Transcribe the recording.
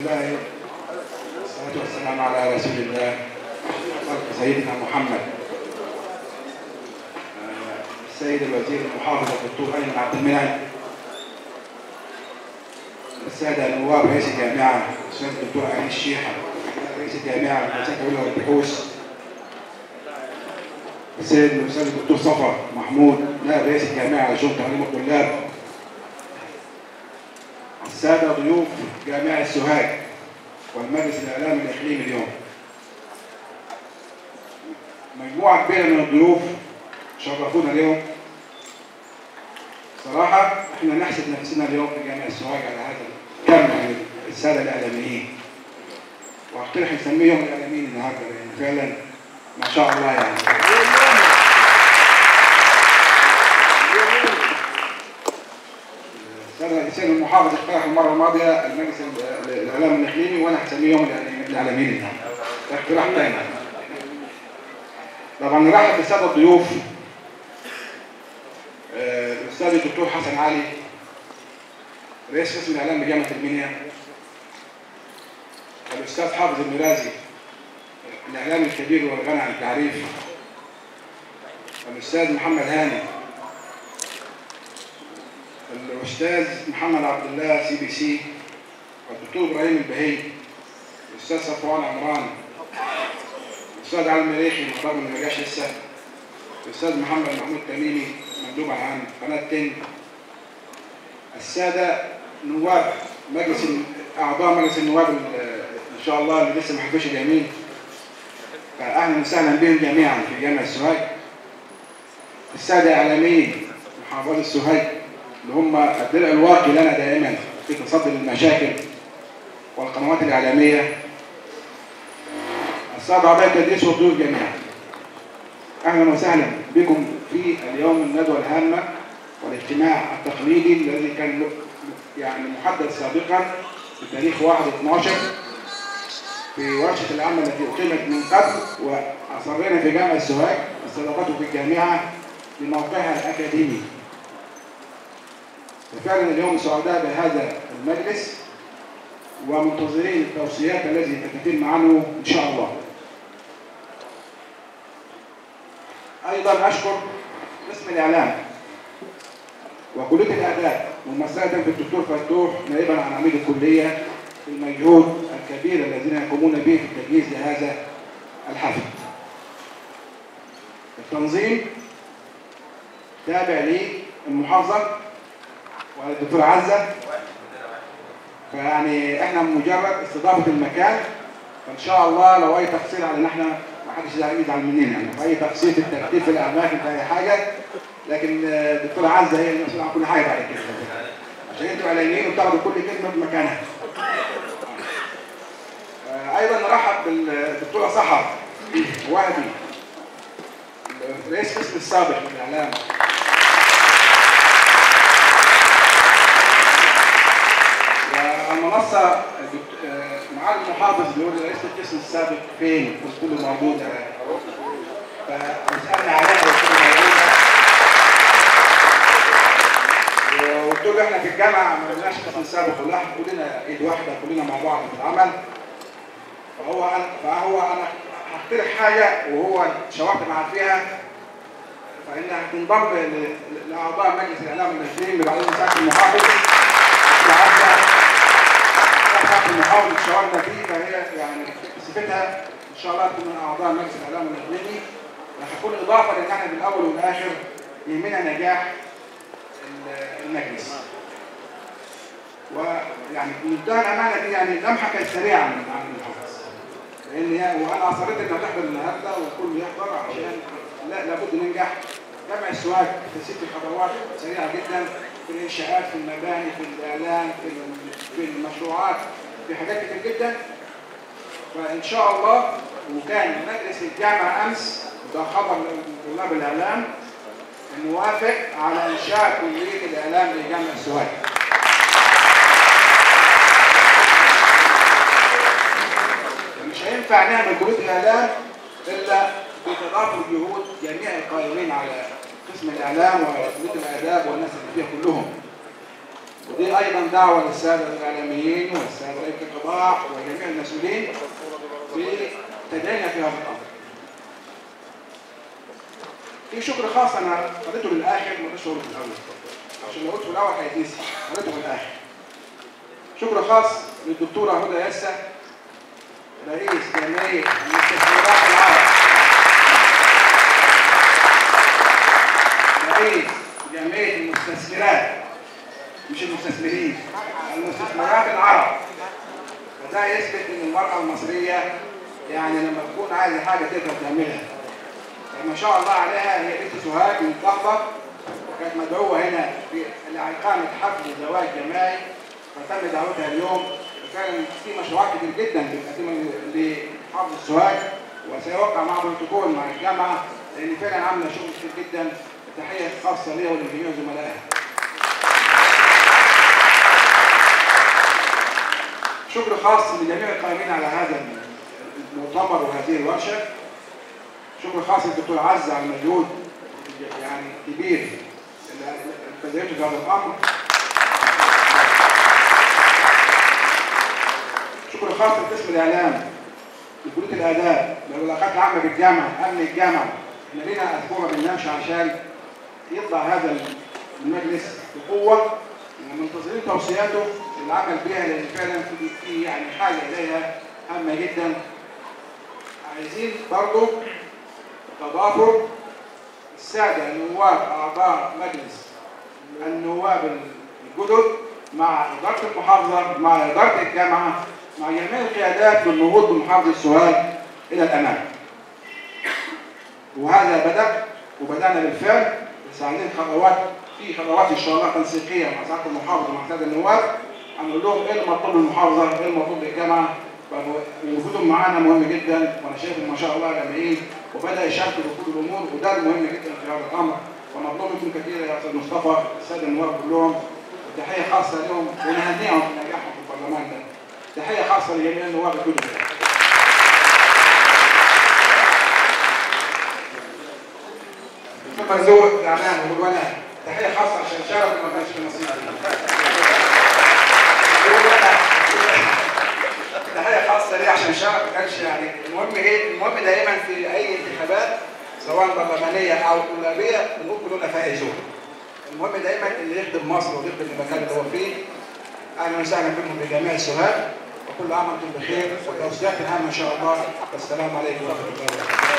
الله والصلاة والسلام على رسول الله سيدنا محمد السيد الوزير المحافظ الدكتور أيمن عبد المنعم السادة النواب رئيس الجامعة الأستاذ الدكتور علي الشيحة رئيس الجامعة المؤسسة العليا للبحوث السيد الأستاذ الدكتور صفا محمود نائب رئيس الجامعة لشؤون تعليم الطلاب السادة ضيوف جامعة سوهاج والمجلس الإعلامي الإقليمي اليوم مجموعة كبيرة من الضيوف شرفونا اليوم صراحة احنا نحسد نفسنا اليوم في جامعة سوهاج على هذا الكم من السادة الإعلاميين واقترح نسميهم الإعلاميين النهارده لأن فعلا ما شاء الله يعني السنة السيد المحافظ اقترح المرة الماضية المجلس الإعلام الإقليمي وأنا هسميهم الإعلاميين النهارده ده اقتراح تاني طبعا نرحب بالسادة الضيوف آه، الأستاذ الدكتور حسن علي رئيس قسم الإعلام بجامعة المنيا الأستاذ حافظ الميرازي الإعلامي الكبير والغني عن التعريف الأستاذ محمد هاني الأستاذ محمد عبد الله سي بي سي الدكتور إبراهيم البهي الأستاذ صفوان عمران الأستاذ علي المريخي رغم إنه ما جاش لسه الأستاذ محمد محمود تميمي مندوب عن قناة تن السادة نواب مجلس أعضاء مجلس النواب إن شاء الله اللي لسه ما حبوش اليمين فأهلا وسهلا بهم جميعا في جامعة السوهاج السادة إعلاميين محافظة السوهاج اللي هم الدرع الواقي لنا دائما في تصدي للمشاكل والقنوات الإعلامية السادة أعضاء التدريس والضيوف جميعا أهلا وسهلا بكم في اليوم الندوة الهامة والاجتماع التقليدي الذي كان له- يعني محدد سابقا بتاريخ 1 12 في ورشة العمل التي أقيمت من قبل وأصرينا في جامعة السوهاج استضافته في الجامعة لموقعها الأكاديمي وفعلا اليوم سعداء بهذا المجلس ومنتظرين التوصيات التي تتم عنه إن شاء الله أيضا أشكر قسم الإعلام وكلية الآداب ممثلة في الدكتور فتوح نائبا عن عميد الكلية في المجهود الكبير الذين يقومون به في التجهيز لهذا الحفل. التنظيم تابع للمحافظة والدكتور عزة فيعني احنا مجرد استضافة المكان فان شاء الله لو اي تقصير على ان احنا ما حدش يزعل يزعل مننا يعني في اي تقصير في الترتيب في الاماكن في اي حاجه لكن آه، الدكتوره عزه هي المسؤوله عن كل حاجه بعد كده عشان انتوا اعلاميين وبتاخدوا كل كلمه بمكانها. آه، ايضا نرحب بالدكتوره سحر وهبي رئيس قسم السابق للاعلام والمنصه الدكت- آه، معالي المحافظ بيقول لي رئيس القسم السابق فين؟ قلت له موجود فسالنا عليها وقلت له موجوده وقلت له احنا في الجامعه ما لناش قسم سابق ولا احنا كلنا ايد واحده كلنا مع بعض في العمل فهو انا فهو انا هقترح حاجه وهو شوحت معاه فيها فانها تنضم ل- لاعضاء مجلس الاعلام الناشئين اللي بعدين مساعده المحافظ العزة مساعده المحافظ شاورنا فيه فهي يعني صفتها ان شاء الله تكون من اعضاء مجلس الاعلام الاقليمي وهتكون اضافه لان احنا بالاول والاخر يهمنا نجاح ال- المجلس. ويعني بمنتهى الامانه دي يعني لمحه كانت سريعه من عن المحافظ. لان هي وانا اصريت انها تحضر النهارده والكل يحضر عشان لا لابد ننجح. جمع السواق في ست خطوات سريعه جدا في الانشاءات في المباني في الاعلام في ال- في المشروعات في حاجات كتير جدا فان شاء الله وكان مجلس الجامعه امس ده خبر لطلاب الاعلام انه وافق على انشاء كليه الاعلام لجامعه السوهاج. مش هينفع نعمل كليه الاعلام الا بتضافر جهود جميع القائمين على قسم الاعلام وكليه الاداب والناس اللي فيها كلهم. ودي ايضا دعوه للساده الاعلاميين والساده رئيس القضاء وجميع المسؤولين بتدعينا في هذا الامر. في شكر خاص انا قريته للاخر ما قلتش في الاول عشان لو قلت في الاول هيتنسي قريته في الاخر. شكر خاص للدكتوره هدى يسا رئيس جمعيه المستثمرات العرب رئيس جمعيه المستثمرات مش المستثمرين المستثمرات العرب وده يثبت ان المراه المصريه يعني لما تكون عايزه حاجه تقدر تعملها ما شاء الله عليها هي بنت سوهاج من طحبه وكانت مدعوه هنا في لاقامه حفل زواج جماعي فتم دعوتها اليوم وكان في مشروعات كتير جدا بتقدمها لحافظ السوهاج وسيوقع معه بروتوكول مع الجامعه لان فعلا عامله شغل كتير جدا تحيه خاصه ليها ولجميع زملائها. شكر خاص لجميع القائمين على هذا المؤتمر وهذه الورشه. شكر خاص للدكتور عز على المجهود يعني كبير اللي بذلته في هذا الامر. شكر خاص لقسم الاعلام لكليه الاداب للعلاقات العامه بالجامعه امن الجامعه احنا لينا اسبوع ما بننامش عشان يطلع هذا المجلس بقوه منتظرين توصياته العمل بها لان فعلا في في يعني حاجه اليها هامه جدا عايزين برضه تضافر الساده النواب اعضاء مجلس النواب الجدد مع اداره المحافظه مع اداره الجامعه مع جميع القيادات للنهوض بمحافظه السوهاج الى الامام. وهذا بدا وبدانا بالفعل بس عايزين خطوات في خطوات ان شاء الله تنسيقيه مع سعاده المحافظه ومع سعاده النواب هنقول لهم ايه المطلوب للمحافظه ايه المطلوب للجامعه وجودهم معانا مهم جدا وانا شايف ما شاء الله جميعين وبدا يشاركوا في كل الامور وده المهم جدا في هذا الامر ومطلوب منكم كثير يا استاذ مصطفى الساده النواب كلهم وتحيه خاصه لهم ونهنئهم بنجاحهم في البرلمان ده. تحيه خاصه لجميع النواب الجدد. ثم زوج زعلان والولاء تحيه خاصه عشان شارك ما كانش في نصيبي. تحيه خاصه ليه عشان شارك ما كانش يعني المهم ايه المهم دائما في اي انتخابات سواء برلمانيه او طلابيه بنقول كلنا فائزون. المهم دايما اللي يخدم مصر ويخدم المكان اللي هو فيه اهلا وسهلا بكم بجميع السوهاج وكل عام وانتم بخير والتوصيات الهامه ان شاء الله والسلام عليكم ورحمه الله وبركاته